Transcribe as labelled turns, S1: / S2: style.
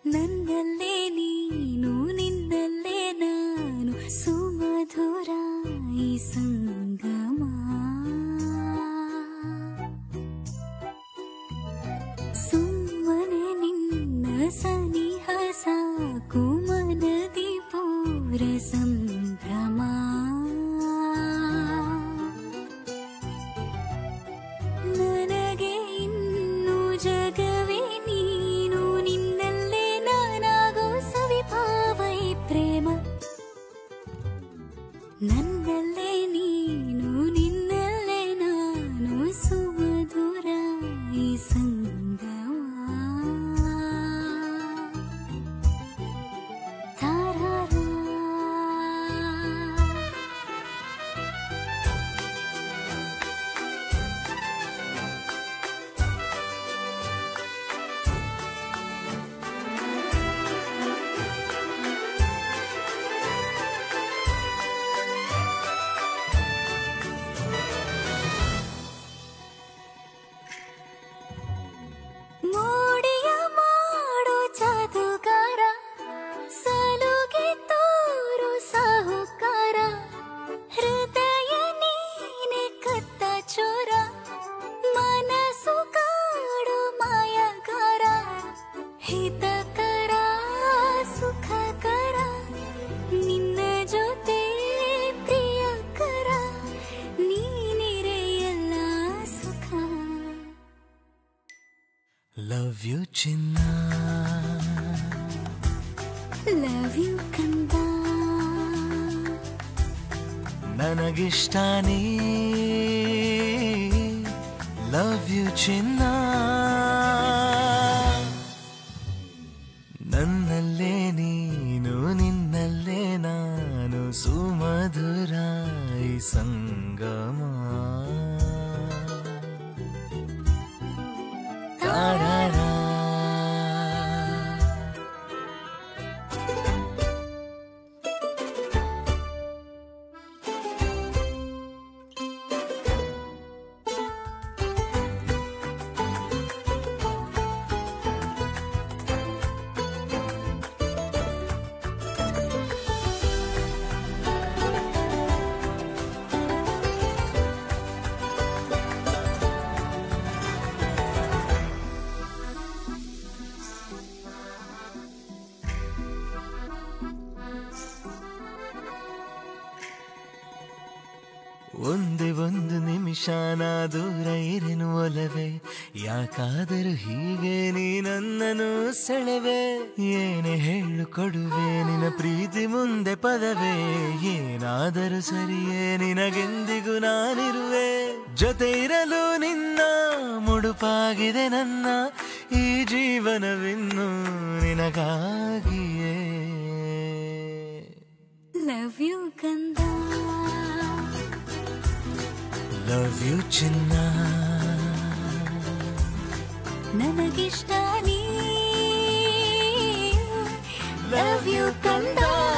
S1: ನನ್ನಲ್ಲೇ ನೀನು ನಿನ್ನಲ್ಲೇ ನಾನು ಸುಮಧುರ ಈ ಸಂಗಮ ಸುಮ್ಮನೆ ನಿನ್ನ ಸನಿಹ ಸಾಕು ಮನದಿ ಪೂರ ಸಂಭ್ರಮ ನನಗೆ ಇನ್ನು ಜಗವೇ ನೀನು ನಿನ್ನಲ್ಲೇ ನಾನಾಗೋ ಸವಿಭಾವೈ ಪ್ರೇಮ ನನ್ನಲ್ಲೇ ನೀನು ನಿನ್ನಲ್ಲೇ ನಾನು ಸುಮಧುರ ಈ ಸಂಗಮ ತಾರಾರಾ ಮೋಡಿಯ ಮಾಡೋ ಜಾದುಗಾರ ಸಲುಗೆ ತೋರು ಸಾಹುಕಾರ ಹೃದಯ ನೀನೆ ಕತ್ತ ಚೋರ ಮನಸ್ಸು ಕಾಡು ಮಾಯಗಾರ ಹಿತಕರ ಸುಖಕರ ನಿನ್ನ ಜೊತೆ ಪ್ರಿಯಕರ ನೀನಿರೆ ಎಲ್ಲ ಸುಖ
S2: ಲವ್ ಯು ಚಿನ್ನ
S1: ಲವ್ ಯು ಕಂದ
S2: ನನಗಿಷ್ಟ ನೀ ಲವ್ ಯು ಚಿನ್ನ ನನ್ನಲ್ಲೇ ನೀನು ನಿನ್ನಲ್ಲೇ ನಾನು ಸುಮಧುರ ಈ ಸಂಗಮ ತಾರಾರಾ ಒಂದೇ ಒಂದು ನಿಮಿಷ ನಾ ದೂರ ಇರೆನು ಒಲವೆ ಯಾಕಾದರೂ ಹೀಗೆ ನೀ ನನ್ನನ್ನು ಸೆಳೆವೆ ಏನೇ ಹೇಳು ಕೊಡುವೆ ನಿನ್ನ ಪ್ರೀತಿ ಮುಂದೆ ಪದವೇ ಏನಾದರೂ ಸರಿಯೇ ನಿನಗೆಂದಿಗೂ ನಾನಿರುವೆ ಜೊತೆ ಇರಲು ನಿನ್ನ ಮುಡುಪಾಗಿದೆ ನನ್ನ ಈ ಜೀವನವಿನ್ನು ನಿನಗಾಗಿಯೇ
S1: ಲವ್ ಯು ಕಂದ
S2: ಲವ್ ಯು ಚಿನ್ನ
S1: ನನಗಿಷ್ಟ ನೀ ಲವ್ ಯು ಕಂದ